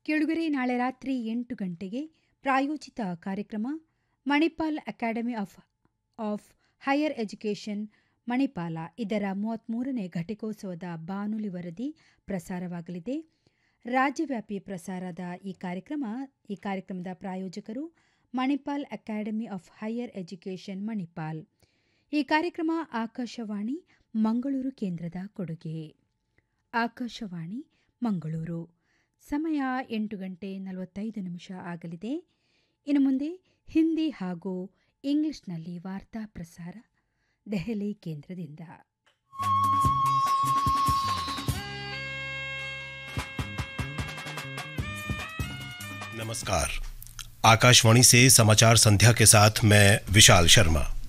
ಕೆಳಗರೆ ನಾಳೆ ರಾತ್ರಿ ಎಂಟು ಗಂಟೆಗೆ ಪ್ರಾಯೋಜಿತ ಕಾರ್ಯಕ್ರಮ Manipal academy of of higher education Manipal ಇದರ ಮೂವತ್ತ್ಮೂರನೇ ಘಟಿಕೋತ್ಸವದ ಬಾನುಲಿ ವರದಿ ಪ್ರಸಾರವಾಗಲಿದೆ ರಾಜ್ಯವ್ಯಾಪಿ ಪ್ರಸಾರದ ಈ ಕಾರ್ಯಕ್ರಮ ಈ ಕಾರ್ಯಕ್ರಮದ ಪ್ರಾಯೋಜಕರು Manipal academy of higher education Manipal ಈ ಕಾರ್ಯಕ್ರಮ ಆಕಾಶವಾಣಿ ಮಂಗಳೂರು ಕೇಂದ್ರದ ಕೊಡುಗೆ ಆಕಾಶವಾಣಿ ಮಂಗಳೂರು ಸಮಯ ಎಂಟು ಗಂಟೆ ನಲವತ್ತೈದು ನಿಮಿಷ ಆಗಲಿದೆ ಇನ್ನು ಮುಂದೆ ಹಿಂದಿ ಹಾಗೂ ಇಂಗ್ಲಿಷ್ನಲ್ಲಿ ವಾರ್ತಾ ಪ್ರಸಾರ ದೆಹಲಿ ಕೇಂದ್ರದಿಂದ नमस्कार आकाशवाणी से समाचार संध्या के साथ मैं विशाल शर्मा